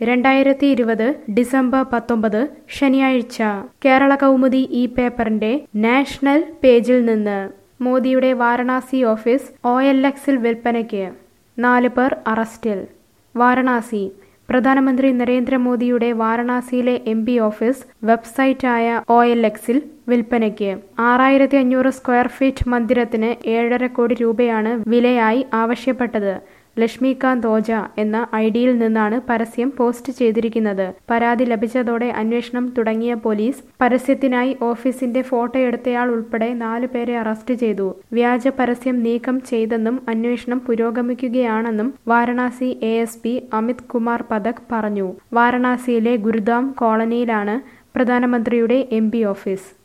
രണ്ടായിരത്തി ഇരുപത് ഡിസംബർ പത്തൊമ്പത് ശനിയാഴ്ച കേരള കൗമുദി ഈ പേപ്പറിന്റെ നാഷണൽ പേജിൽ നിന്ന് മോദിയുടെ വാരണാസി ഓഫീസ് ഒ എൽ എക്സിൽ വിൽപ്പനയ്ക്ക് നാല് പേർ അറസ്റ്റിൽ വാരണാസി പ്രധാനമന്ത്രി നരേന്ദ്രമോദിയുടെ വാരണാസിയിലെ എം പി ഓഫീസ് വെബ്സൈറ്റായ ഒ എൽ എക്സിൽ വിൽപ്പനയ്ക്ക് ആറായിരത്തി അഞ്ഞൂറ് സ്ക്വയർ ഫീറ്റ് മന്ദിരത്തിന് ഏഴര കോടി രൂപയാണ് വിലയായി ആവശ്യപ്പെട്ടത് ലക്ഷ്മികാന്ത് ഓജ എന്ന ഐ ഡിയിൽ നിന്നാണ് പരസ്യം പോസ്റ്റ് ചെയ്തിരിക്കുന്നത് പരാതി ലഭിച്ചതോടെ അന്വേഷണം തുടങ്ങിയ പോലീസ് പരസ്യത്തിനായി ഓഫീസിന്റെ ഫോട്ടോയെടുത്തയാൾ ഉൾപ്പെടെ നാലു പേരെ അറസ്റ്റ് ചെയ്തു വ്യാജ പരസ്യം നീക്കം ചെയ്തെന്നും അന്വേഷണം പുരോഗമിക്കുകയാണെന്നും Varanasi A S P Amit Kumar Pathak പറഞ്ഞു വാരണാസിയിലെ ഗുരുദാം കോളനിയിലാണ് പ്രധാനമന്ത്രിയുടെ എം ഓഫീസ്